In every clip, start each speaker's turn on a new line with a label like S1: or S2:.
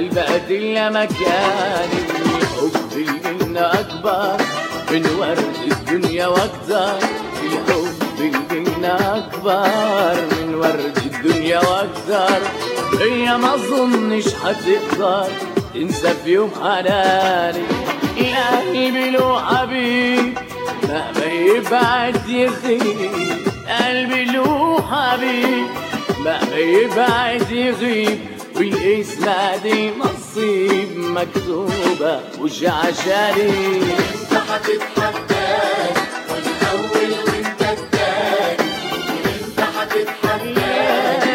S1: قلبك إلا مكاني الحب الجنة أكبر من ورد الدنيا وأكتر الحب الجنة أكبر من ورد الدنيا وأكتر هي ما أظنش هتقدر تنسى في يوم حناني يا قلبي له حبيب مهما يبعد يغيب قلبي له حبيب مهما يبعد يغيب والاسم دي نصيب مكتوبة مش عشاني
S2: انت هتتحداني وانا اول وانت التاني انت هتتحداني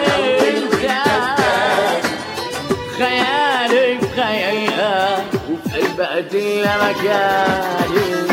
S1: خيالك خيالها وفي قلبك إلا مكاني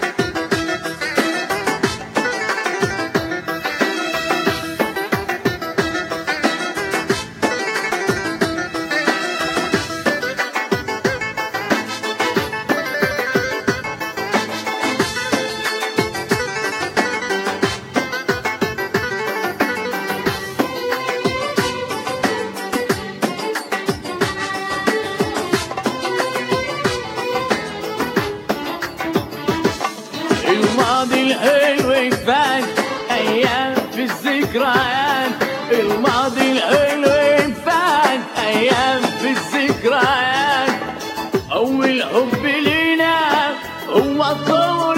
S1: الماضي الحلو فات ايام في الذكريات الماضي الحلو فات ايام في الذكريات اول حب لينا هو الطور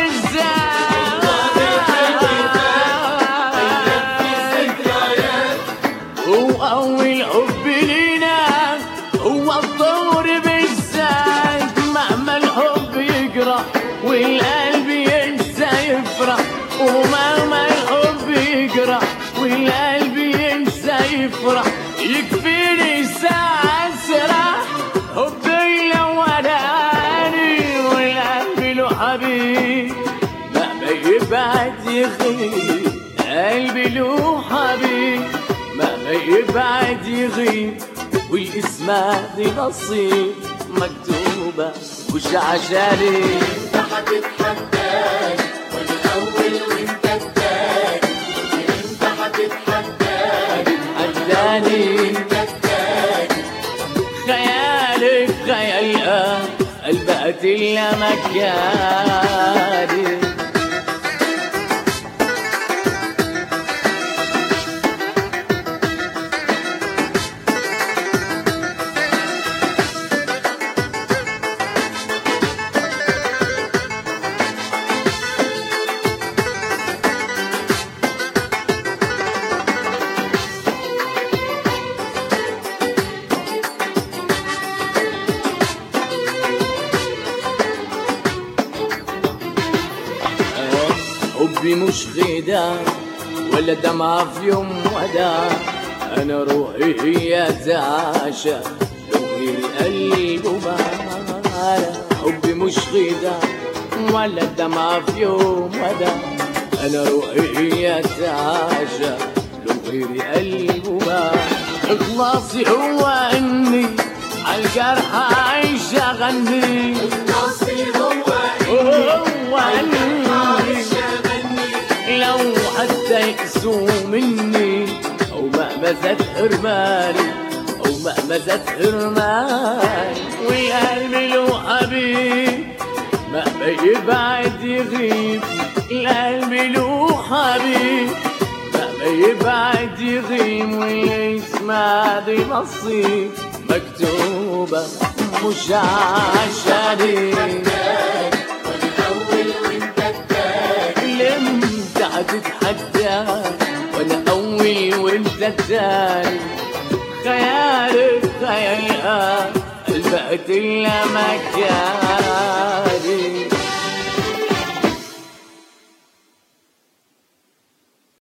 S2: ذكريات
S1: هو أول حب لينا هو الطور بالذات مهما الحب يجرح والقلب ينسى يفرح ومهما الحب يجرح والقلب ينسى يفرح يكفيني ساعة سرح حبي الأولاني والقلب له حبيب مهما يبعد يغيب قلبي له حبيب مهما يبعد يغيب والاسم دي نصيب مكتوبة مش عشاني
S2: انت هتتحداني وانا اول وانت التاني انت هتتحداني
S1: حداني
S2: وانت التاني
S1: خيالك خيالها قلبك إلا مكاني حبي مش خداع ولا دمعة في يوم وداع أنا روحي هي تعاشى لو غير قلبه معانا حبي مش خداع ولا دمعة في يوم وداع أنا روحي هي تعاشى لو غير قلبه معانا إخلاصي هو إني عالجرح عايش أغني
S2: نصي هو
S1: هو إني
S2: عايش اغني
S1: لو حتى يقسوا مني او مهما زاد حرماني او مهما زاد حرماني والقلب له حبيب مهما يبعد يغيب القلب له حبيب مهما يبعد يغيب ويسمع دي نصيب مكتوبة مش عشاني
S2: وانا اول وانت التاني
S1: انت هتتحدى وانا اول وانت الثاني خيالك خيالها قلبك الا مكان